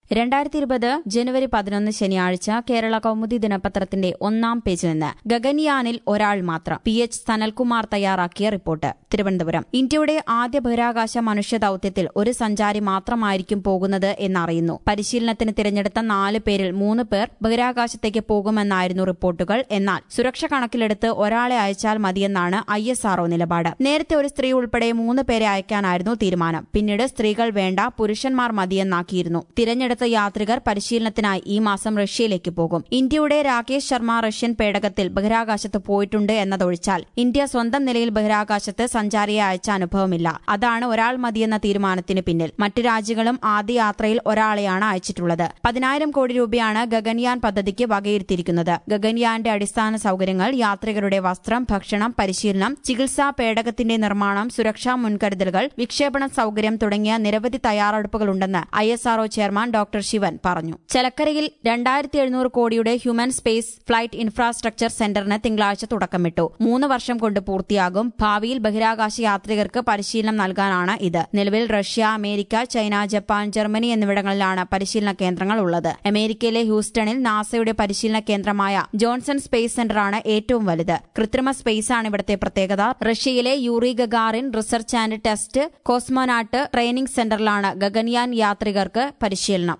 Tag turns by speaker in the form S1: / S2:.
S1: രണ്ടായിരത്തി ഇരുപത് ജനുവരി പതിനൊന്ന് ശനിയാഴ്ച കേരള കൗമുദി ദിനപത്രത്തിന്റെ ഒന്നാം പേജിൽ നിന്ന് ഗഗൻയാനിൽ ഒരാൾ മാത്രം പി എച്ച് സനൽകുമാർ തയ്യാറാക്കിയ റിപ്പോർട്ട് തിരുവനന്തപുരം ഇന്ത്യയുടെ ആദ്യ ബഹിരാകാശ മനുഷ്യ ദൌത്യത്തിൽ ഒരു സഞ്ചാരി മാത്രമായിരിക്കും പോകുന്നത് എന്നറിയുന്നു പരിശീലനത്തിന് തിരഞ്ഞെടുത്ത നാല് പേരിൽ മൂന്ന് പേർ ബഹിരാകാശത്തേക്ക് പോകുമെന്നായിരുന്നു റിപ്പോർട്ടുകൾ എന്നാൽ സുരക്ഷ കണക്കിലെടുത്ത് ഒരാളെ അയച്ചാൽ മതിയെന്നാണ് ഐ എസ് ആർഒ നിലപാട് നേരത്തെ ഒരു സ്ത്രീ ഉൾപ്പെടെ മൂന്ന് പേരെ അയക്കാനായിരുന്നു തീരുമാനം പിന്നീട് സ്ത്രീകൾ വേണ്ട പുരുഷന്മാർ മതിയെന്നാക്കിയിരുന്നു തിരഞ്ഞെടുത്ത യാത്രികർ പരിശീലനത്തിനായി ഈ മാസം റഷ്യയിലേക്ക് പോകും ഇന്ത്യയുടെ രാകേഷ് ശർമ്മ റഷ്യൻ പേടകത്തിൽ ബഹിരാകാശത്ത് പോയിട്ടുണ്ട് എന്നതൊഴിച്ചാൽ ഇന്ത്യ സ്വന്തം നിലയിൽ ബഹിരാകാശത്ത് സഞ്ചാരിയെ അയച്ച അനുഭവമില്ല അതാണ് ഒരാൾ മതിയെന്ന തീരുമാനത്തിന് പിന്നിൽ മറ്റു രാജ്യങ്ങളും ആദ്യ യാത്രയിൽ ഒരാളെയാണ് അയച്ചിട്ടുള്ളത് പതിനായിരം കോടി രൂപയാണ് ഗഗൻയാൻ പദ്ധതിക്ക് വകയിരുത്തിയിരിക്കുന്നത് ഗഗൻയാന്റെ അടിസ്ഥാന സൌകര്യങ്ങൾ യാത്രികരുടെ വസ്ത്രം ഭക്ഷണം പരിശീലനം ചികിത്സാ പേടകത്തിന്റെ നിർമ്മാണം സുരക്ഷാ മുൻകരുതലുകൾ വിക്ഷേപണ സൌകര്യം തുടങ്ങിയ നിരവധി തയ്യാറെടുപ്പുകളുണ്ടെന്ന് I S R O chairman doctor Sivan പറഞ്ഞു ചെലക്കരയിൽ രണ്ടായിരത്തി എഴുന്നൂറ് കോടിയുടെ ഹ്യൂമൻ സ്പേസ് ഫ്ലൈറ്റ് ഇൻഫ്രാസ്ട്രക്ചർ സെന്ററിന് തിങ്കളാഴ്ച തുടക്കമിട്ടു മൂന്ന് വർഷം കൊണ്ട് പൂർത്തിയാകും ഭാവിയിൽ ബഹിരാകാശ യാത്രികർക്ക് പരിശീലനം നൽകാനാണ് ഇത് നിലവിൽ Russia America China Japan Germany എന്നിവിടങ്ങളിലാണ് പരിശീലന കേന്ദ്രങ്ങൾ ഉള്ളത് അമേരിക്കയിലെ ഹ്യൂസ്റ്റണിൽ നാസയുടെ പരിശീലന കേന്ദ്രമായ ജോൺസൺ സ്പേസ് സെന്ററാണ് ഏറ്റവും വലുത് കൃത്രിമ സ്പേസാണ് ഇവിടുത്തെ പ്രത്യേകത റഷ്യയിലെ Yuri Gagarin research and test cosmonaut training സെന്ററിലാണ് ഗഗൻയാൻ യാത്രികർക്ക് പരിശീലനം